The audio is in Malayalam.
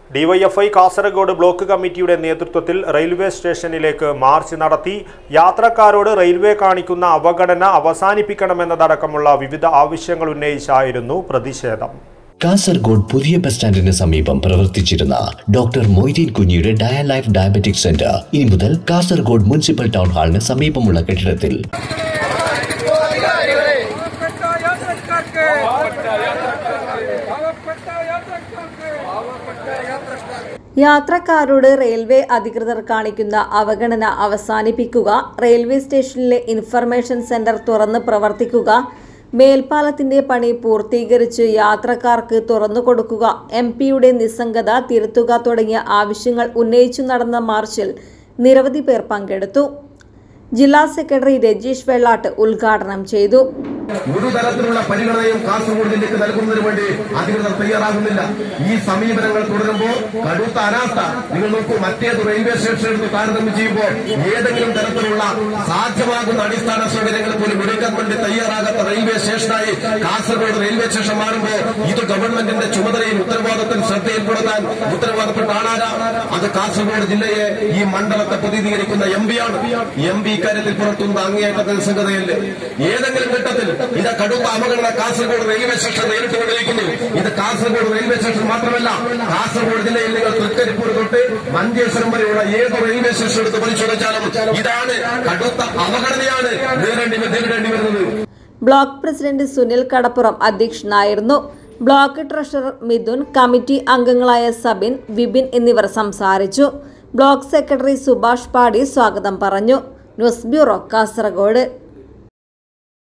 ഡിവൈഎഫ്ഐ കാസർഗോഡ് ബ്ലോക്ക് കമ്മിറ്റിയുടെ നേതൃത്വത്തിൽ റെയിൽവേ സ്റ്റേഷനിലേക്ക് മാർച്ച് നടത്തി യാത്രക്കാരോട് റെയിൽവേ കാണിക്കുന്ന അവഗണന അവസാനിപ്പിക്കണമെന്നതടക്കമുള്ള വിവിധ ആവശ്യങ്ങൾ ഉന്നയിച്ചായിരുന്നു പ്രതിഷേധം കാസർഗോഡ് പുതിയ ബസ് സ്റ്റാൻഡിന് സമീപം പ്രവർത്തിച്ചിരുന്ന ഡോക്ടർ മൊയ്തീൻ കുഞ്ഞിയുടെ ഡയലൈഫ് ഡയബറ്റിക് സെന്റർ ഇനി മുതൽ കാസർഗോഡ് മുനിസിപ്പൽ ടൗൺ ഹാളിന് സമീപമുള്ള കെട്ടിടത്തിൽ പാവപ്പെട്ട യാത്രക്കാർക്ക് പാവപ്പെട്ട യാത്രക്കാർക്ക് യാത്രക്കാരോട് റെയിൽവേ അധികൃതർ കാണിക്കുന്ന അവഗണന അവസാനിപ്പിക്കുക റെയിൽവേ സ്റ്റേഷനിലെ ഇൻഫർമേഷൻ സെന്റർ തുറന്ന് പ്രവർത്തിക്കുക മേൽപ്പാലത്തിന്റെ പണി പൂർത്തീകരിച്ച് യാത്രക്കാർക്ക് തുറന്നു കൊടുക്കുക എം പിയുടെ നിസ്സംഗത തിരുത്തുക തുടങ്ങിയ ആവശ്യങ്ങൾ ഉന്നയിച്ചു നടന്ന മാർച്ചിൽ നിരവധി പേർ പങ്കെടുത്തു ജില്ലാ സെക്രട്ടറി രജീഷ് വെള്ളാട്ട് ഉദ്ഘാടനം ചെയ്തു ഒരു തരത്തിലുള്ള പരിഗണനയും കാസർഗോഡ് ജില്ലയ്ക്ക് നൽകുന്നതിന് വേണ്ടി അധികൃതർ തയ്യാറാകുന്നില്ല ഈ സമീപനങ്ങൾ തുടരുമ്പോൾ കടുത്ത അനാസ്ഥ നിങ്ങൾ നോക്കൂ മറ്റേത് റെയിൽവേ സ്റ്റേഷൻ എടുത്ത് താരതമ്യം ചെയ്യുമ്പോൾ ഏതെങ്കിലും തരത്തിലുള്ള സാധ്യമാകുന്ന അടിസ്ഥാന സൗകര്യങ്ങൾ പോലും എടുക്കാൻ വേണ്ടി തയ്യാറാകാത്ത റെയിൽവേ സ്റ്റേഷനായി കാസർഗോഡ് റെയിൽവേ സ്റ്റേഷൻ മാറുമ്പോൾ ഇത് ഗവൺമെന്റിന്റെ ചുമതലയും ഉത്തരവാദിത്തം ശ്രദ്ധയിൽപ്പെടുത്താൻ ഉത്തരവാദപ്പെട്ട ആളാരാ അത് കാസർഗോഡ് ജില്ലയെ ഈ മണ്ഡലത്തെ പ്രതിനിധീകരിക്കുന്ന എം പിയാണ് എം പി ഇക്കാര്യത്തിൽ പുറത്തുനിന്ന് അങ്ങേയറ്റത്തെ നിസ്സംഗതയല്ലേ ഏതെങ്കിലും ഘട്ടത്തിൽ ഇത് കടുത്ത അവഗണന കാസർഗോഡ് റെയിൽവേ സ്റ്റേഷൻ നേരിട്ടുകൊണ്ടിരിക്കുന്നു ഇത് കാസർഗോഡ് റെയിൽവേ സ്റ്റേഷൻ മാത്രമല്ല കാസർഗോഡ് ജില്ലയിൽ നിങ്ങൾ തൃക്കരിപ്പൂർ തൊട്ട് മഞ്ചേശ്വരം വരെയുള്ള ഏത് റെയിൽവേ സ്റ്റേഷൻ എടുത്ത് പരിശോധിച്ചാലും ഇതാണ് കടുത്ത അവഗണനയാണ് നേരിടേണ്ടി നേരിടേണ്ടി വരുന്നത് ബ്ലോക്ക് പ്രസിഡന്റ് സുനിൽ കടപ്പുറം അധ്യക്ഷനായിരുന്നു ബ്ലോക്ക് ട്രഷറർ മിഥുൻ കമ്മിറ്റി അംഗങ്ങളായ സബിൻ വിപിൻ എന്നിവർ സംസാരിച്ചു ബ്ലോക്ക് സെക്രട്ടറി സുഭാഷ് പാടി സ്വാഗതം പറഞ്ഞു ന്യൂസ് ബ്യൂറോ കാസർഗോഡ്